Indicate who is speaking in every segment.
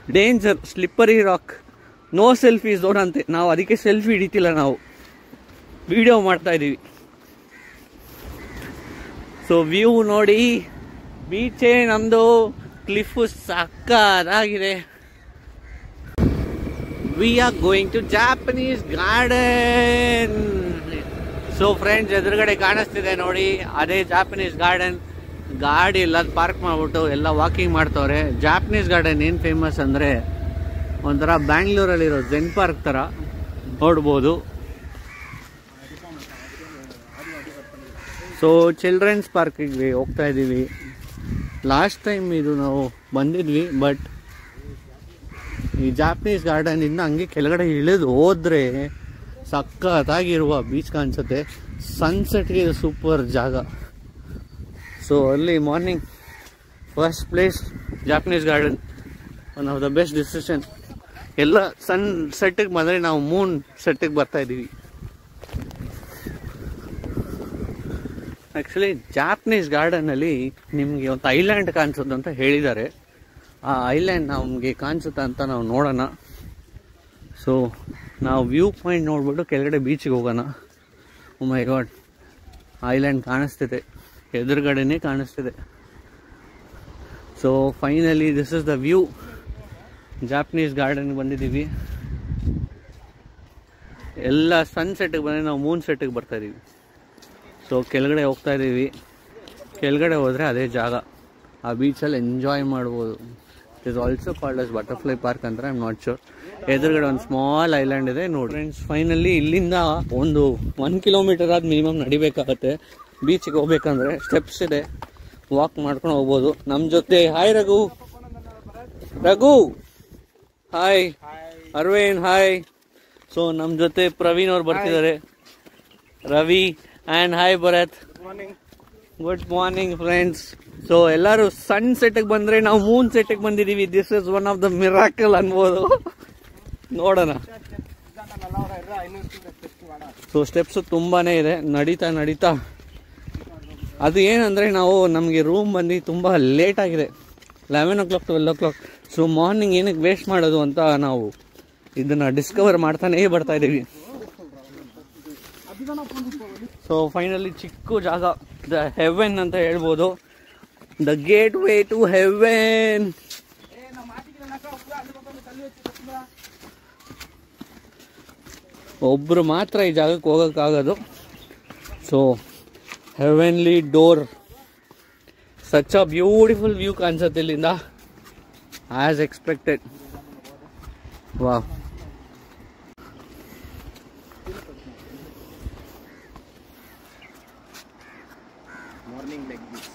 Speaker 1: Danger slippery rock no selfie zone ಅಂತೆ ನಾವು ಅದಕ್ಕೆ ಸೆಲ್ಫಿ ಹಿಡಿತಿಲ್ಲ ನಾವು ವಿಡಿಯೋ ಮಾಡ್ತಾ ಇದ್ದೀವಿ ಸೊ ವ್ಯೂ ನೋಡಿ ಬೀಚೇ ನಮ್ಮದು ಕ್ಲಿಫು ಸಕ್ಕದಾಗಿದೆ we are going to Japanese garden so friends ಎದುರುಗಡೆ ಕಾಣಿಸ್ತಿದೆ ನೋಡಿ ಅದೇ ಜಾಪನೀಸ್ ಗಾರ್ಡನ್ ಗಾಡಿ ಎಲ್ಲ ಪಾರ್ಕ್ ಮಾಡ್ಬಿಟ್ಟು ಎಲ್ಲ ವಾಕಿಂಗ್ ಮಾಡ್ತವ್ರೆ ಜಾಪನೀಸ್ ಗಾರ್ಡನ್ ಏನು ಫೇಮಸ್ ಅಂದರೆ ಒಂಥರ ಬ್ಯಾಂಗ್ಳೂರಲ್ಲಿರೋ ಜೆನ್ ಪಾರ್ಕ್ ಥರ ನೋಡ್ಬೋದು ಸೊ ಚಿಲ್ಡ್ರನ್ಸ್ ಪಾರ್ಕಿಗೆ ಹೋಗ್ತಾ ಇದ್ದೀವಿ ಲಾಸ್ಟ್ ಟೈಮ್ ಇದು ನಾವು ಬಂದಿದ್ವಿ ಬಟ್ ಈ ಜಾಪನೀಸ್ ಗಾರ್ಡನ್ ಇಂದ ಹಂಗೆ ಕೆಳಗಡೆ ಇಳಿದು ಹೋದ್ರೆ ಸಖತ್ತಾಗಿರುವ ಬೀಚ್ ಕಾಣಿಸುತ್ತೆ ಸನ್ಸೆಟ್ಗೆ ಸೂಪರ್ ಜಾಗ ಸೊ ಅಲ್ಲಿ morning first place Japanese garden one of the best decision ಎಲ್ಲ ಸನ್ ಸೆಟ್ಟಿಗೆ ಬಂದರೆ ನಾವು ಮೂನ್ ಸೆಟ್ಟಿಗೆ ಬರ್ತಾ ಇದ್ದೀವಿ ಆ್ಯಕ್ಚುಲಿ ಜಾಪನೀಸ್ ಗಾರ್ಡನಲ್ಲಿ ನಿಮಗೆ ಒಂದು ಐಲ್ಯಾಂಡ್ ಕಾಣಿಸುತ್ತೆ ಅಂತ ಹೇಳಿದ್ದಾರೆ ಆ ಐಲ್ಯಾಂಡ್ ನಮಗೆ ಕಾಣಿಸುತ್ತಾ ಅಂತ ನಾವು ನೋಡೋಣ ಸೊ ನಾವು ವ್ಯೂ ಪಾಯಿಂಟ್ ನೋಡ್ಬಿಟ್ಟು ಕೆಳಗಡೆ ಬೀಚಿಗೆ ಹೋಗೋಣ ಮೈ ಗಾಡ್ ಐಲ್ಯಾಂಡ್ ಕಾಣಿಸ್ತಿದೆ ಎದುರುಗಡೆನೇ ಕಾಣಿಸ್ತಿದೆ so finally this is the view Japanese ಗಾರ್ಡನ್ಗೆ ಬಂದಿದ್ದೀವಿ ಎಲ್ಲ ಸನ್ಸೆಟ್ಗೆ ಬಂದರೆ ನಾವು ಮೂನ್ ಸೆಟ್ಟಿಗೆ ಬರ್ತಾ ಇದ್ದೀವಿ ಸೊ ಕೆಳಗಡೆ ಹೋಗ್ತಾ ಇದ್ದೀವಿ ಕೆಳಗಡೆ ಹೋದರೆ ಅದೇ ಜಾಗ ಆ ಬೀಚಲ್ಲಿ ಎಂಜಾಯ್ ಮಾಡ್ಬೋದು it is also called as butterfly park ಅಂತ ಐ ಆಮ್ ನಾಟ್ ಶೋರ್ ಎದುರುಗಡೆ ಒಂದು ಸ್ಮಾಲ್ ಐಲ್ಯಾಂಡ್ ಇದೆ ನೋಡಿ ಫ್ರೆಂಡ್ಸ್ ಫೈನಲಿ ಇಲ್ಲಿಂದ ಒಂದು ಒನ್ ಕಿಲೋಮೀಟರ್ ಆದ ಮಿನಿಮಮ್ ನಡಿಬೇಕಾಗತ್ತೆ ಬೀಚಿಗೆ ಹೋಗ್ಬೇಕಂದ್ರೆ ಸ್ಟೆಪ್ಸ್ ಇದೆ ವಾಕ್ ಮಾಡ್ಕೊಂಡು ಹೋಗ್ಬೋದು ನಮ್ಮ ಜೊತೆ hi Raghu Raghu hi Aravind hi so ನಮ್ಮ ಜೊತೆ ಪ್ರವೀಣ್ ಅವ್ರು ಬರ್ತಿದ್ದಾರೆ Ravi and hi Bharath good morning friends so ಎಲ್ಲರೂ ಸನ್ ಸೆಟ್ಗೆ ಬಂದ್ರೆ ನಾವು ಮೂನ್ ಸೆಟ್ಗೆ ಬಂದಿದ್ದೀವಿ this is one of the miracle ಅನ್ಬೋದು ನೋಡೋಣ ಸೊ ಸ್ಟೆಪ್ಸ್ ತುಂಬಾನೇ ಇದೆ ನಡೀತಾ ನಡೀತಾ ಅದು ಏನಂದ್ರೆ ನಾವು ನಮಗೆ ರೂಮ್ ಬಂದು ತುಂಬ ಲೇಟ್ ಆಗಿದೆ eleven o'clock twelve o'clock so morning ಏನಕ್ಕೆ ವೇಸ್ಟ್ ಮಾಡೋದು ಅಂತ ನಾವು ಇದನ್ನ ಡಿಸ್ಕವರ್ ಮಾಡ್ತಾನೇ ಬರ್ತಾ ಇದ್ದೀವಿ ಸೊ ಫೈನಲಿ ಚಿಕ್ಕ ಜಾಗ ದ ಹೆವೆನ್ ಅಂತ ಹೇಳ್ಬೋದು the gateway to heaven ಒಬ್ರು ಮಾತ್ರ ಈ ಜಾಗಕ್ಕೆ ಹೋಗೋಕ್ಕಾಗೋದು so heavenly door such a beautiful view ಕಾಣಿಸುತ್ತೆ ಇಲ್ಲಿಂದ ಆಸ್ ಎಕ್ಸ್ಪೆಕ್ಟೆಡ್ ವಾ
Speaker 2: morning like this.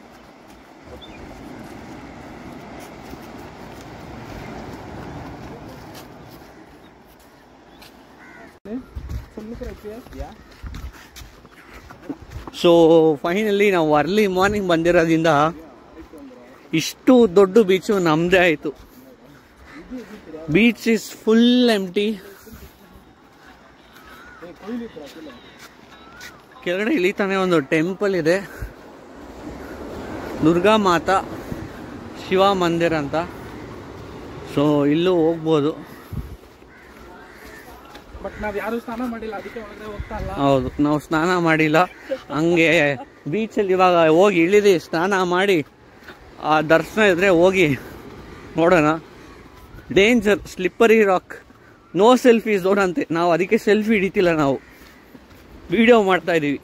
Speaker 2: Yeah.
Speaker 1: So finally ನಾವು ಅರ್ಲಿ ಮಾರ್ನಿಂಗ್ ಬಂದಿರೋದ್ರಿಂದ ಇಷ್ಟು ದೊಡ್ಡ ಬೀಚು ನಮ್ಮದೇ ಆಯಿತು ಬೀಚ್ ಇಸ್ ಫುಲ್ ಎಂಟಿ ಕೆಳಗಡೆ ಇಳಿತಾನೆ ಒಂದು ಟೆಂಪಲ್ ಇದೆ ದುರ್ಗಾ ಮಾತಾ ಶಿವ ಮಂದಿರ ಅಂತ ಸೊ ಇಲ್ಲೂ ಹೋಗ್ಬೋದು
Speaker 2: ಬಟ್ ನಾವ್ ಯಾರು ಸ್ನಾನ ಮಾಡಿಲ್ಲ ಅದಕ್ಕೆ ಒಳಗಡೆ ಹೋಗ್ತಾ ಇಲ್ಲ
Speaker 1: ಹೌದು ನಾವು ಸ್ನಾನ ಮಾಡಿಲ್ಲ ಹಂಗೆ ಬೀಚಲ್ಲಿ ಇವಾಗ ಹೋಗಿ ಇಳಿದು ಸ್ನಾನ ಮಾಡಿ ಆ ದರ್ಶನ ಇದ್ರೆ ಹೋಗಿ ನೋಡೋಣ danger slippery rock no selfie zone ಅಂತೆ ನಾವು ಅದಕ್ಕೆ ಸೆಲ್ಫಿ ಹಿಡಿತಿಲ್ಲ ನಾವು ವಿಡಿಯೋ ಮಾಡ್ತಾ ಇದ್ದೀವಿ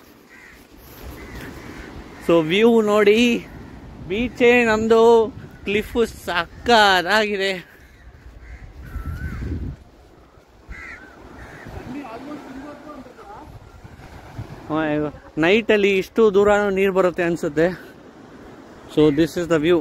Speaker 1: ಸೊ ವ್ಯೂ ನೋಡಿ ಬೀಚೇ ನಮ್ಮದು ಕ್ಲಿಫು ಸಕ್ಕದಾಗಿದೆ ನೈಟಲ್ಲಿ ಇಷ್ಟು ದೂರ ನೀರು ಬರುತ್ತೆ ಅನ್ಸುತ್ತೆ so this is the view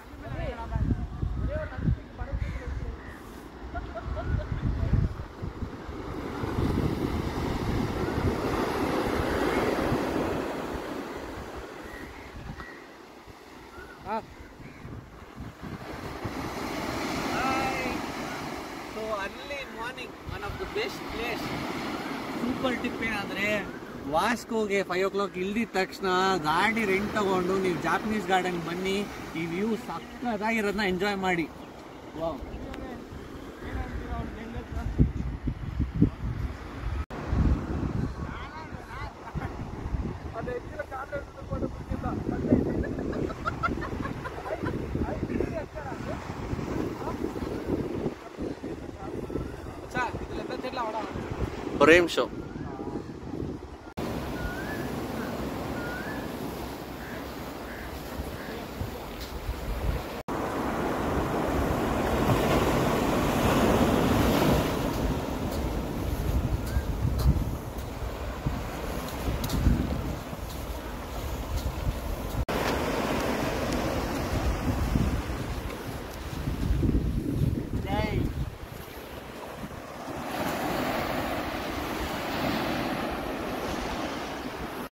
Speaker 1: so early morning one of the best place super tip ಏನಂದ್ರೆ ವಾಸ್ಕೋಗೆ ಫೈವ್ ಓ ಕ್ಲಾಕ್ ಇಲ್ದಿದ ತಕ್ಷಣ ಗಾಡಿ ರೆಂಟ್ ತಗೊಂಡು ನೀವು ಜಾಪನೀಸ್ ಗಾರ್ಡನ್ ಬನ್ನಿ ಈ ವ್ಯೂ ಸಕ್ಕತ್ತಾಗಿರೋದನ್ನ ಎಂಜಾಯ್ ಮಾಡಿ ಪ್ರೇಮ್ ಶೋ